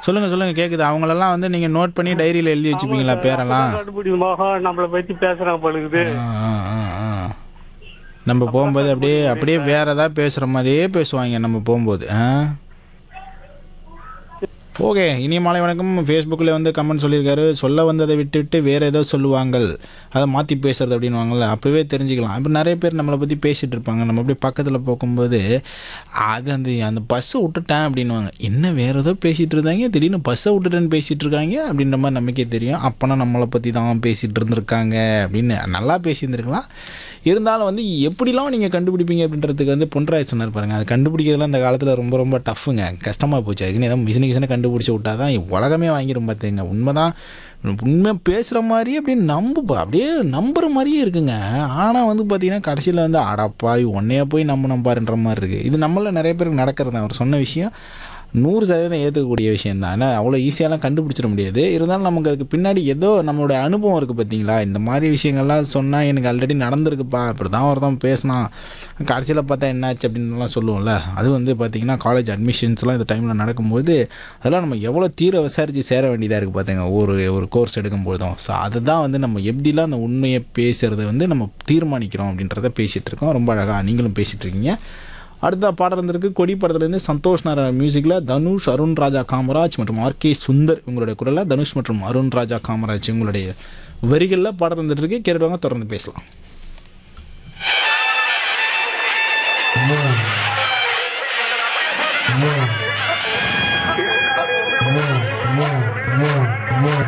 சொல்லுங்கள் சொல்லுங்கள் கேட்குது அவங்களெல்லாம் வந்து நீங்கள் நோட் பண்ணி டைரியில் எழுதி வச்சுப்பீங்களா பேரெல்லாம் கண்டுபிடி மோகம் நம்மளை பத்தி பேசுறான் பழுகுது ஆ, ஆ, ஆ, ஆ. நம்ம போகும்போது அப்படியே அப்படியே வேற ஏதாவது பேசுகிற மாதிரியே பேசுவாங்க நம்ம போகும்போது ஆ ஓகே இனிய மாலை வணக்கம் ஃபேஸ்புக்கில் வந்து கமெண்ட் சொல்லியிருக்காரு சொல்ல வந்ததை விட்டுவிட்டு வேறு ஏதோ சொல்லுவாங்கள் அதை மாற்றி பேசுறது அப்படின்வாங்கல்ல அப்போவே தெரிஞ்சுக்கலாம் இப்போ நிறைய பேர் நம்மளை பற்றி பேசிகிட்டு இருப்பாங்க நம்ம அப்படியே பக்கத்தில் போகும்போது அது அந்த அந்த பஸ்ஸை விட்டுட்டேன் அப்படின்வாங்க என்ன வேறு ஏதோ பேசிகிட்டு இருந்தாங்க திடீர்னு பஸ்ஸை விட்டுட்டேன்னு பேசிகிட்டு இருக்காங்க அப்படின்ற மாதிரி நமக்கே தெரியும் அப்போனா நம்மளை பற்றி தான் பேசிகிட்டு இருந்திருக்காங்க அப்படின்னு நல்லா பேசியிருந்துருக்கலாம் இருந்தாலும் வந்து எப்படிலாம் நீங்கள் கண்டுபிடிப்பீங்க அப்படின்றதுக்கு வந்து பொன்ராய் சொன்னார் பாருங்கள் அது கண்டுபிடிக்கிறதுலாம் இந்த காலத்தில் ரொம்ப ரொம்ப டஃப்புங்க கஷ்டமாக போச்சு அதுக்குன்னு ஏதாவது மிஷினு கிஷனை கண்டுபிடிச்சி விட்டா தான் உலகமே வாங்கிடும் பார்த்துங்க உண்மைதான் உண்மையாக பேசுகிற மாதிரியே அப்படியே நம்ப அப்படியே நம்புற மாதிரியே இருக்குங்க ஆனால் வந்து பார்த்தீங்கன்னா கடைசியில் வந்து அடப்பாய் உன்னைய போய் நம்ம நம்பாருன்ற மாதிரி இருக்குது இது நம்மள நிறைய பேருக்கு நடக்கிறது தான் அவர் சொன்ன விஷயம் நூறு சதவீதம் ஏற்றுக்கக்கூடிய விஷயம் தான் ஆனால் அவ்வளோ ஈஸியாலாம் கண்டுபிடிச்சிட முடியாது இருந்தாலும் நமக்கு அதுக்கு பின்னாடி ஏதோ நம்மளோட அனுபவம் இருக்குது பார்த்தீங்களா இந்த மாதிரி விஷயங்கள்லாம் சொன்னால் எனக்கு ஆல்ரெடி நடந்திருக்குப்பா இப்படி தான் ஒருத்தன் பேசினான் கடைசியில் பார்த்தா என்னாச்சு அப்படின்லாம் சொல்லுவோம்ல அது வந்து பார்த்திங்கன்னா காலேஜ் அட்மிஷன்ஸ்லாம் இந்த டைமில் நடக்கும்போது அதெல்லாம் நம்ம எவ்வளோ தீர விசாரித்து சேர வேண்டியதாக இருக்குது பார்த்துங்க ஒரு ஒரு கோர்ஸ் எடுக்கும்போதும் ஸோ அதுதான் வந்து நம்ம எப்படிலாம் அந்த உண்மையை பேசுகிறது வந்து நம்ம தீர்மானிக்கிறோம் அப்படின்றத பேசிகிட்டு இருக்கோம் ரொம்ப அழகாக நீங்களும் பேசிகிட்டு இருக்கீங்க அடுத்த பாடல் இருந்திருக்கு கொடி படத்துலேருந்து சந்தோஷ் நாராயண் மியூசிக்கில் தனுஷ் அருண் ராஜா காமராஜ் மற்றும் ஆர்கே சுந்தர் உங்களுடைய குரலில் தனுஷ் மற்றும் அருண் ராஜா காமராஜ் உங்களுடைய வரிகளில் பாடல் இருந்துட்டு இருக்கு கேட்டுவாங்க தொடர்ந்து பேசலாம் More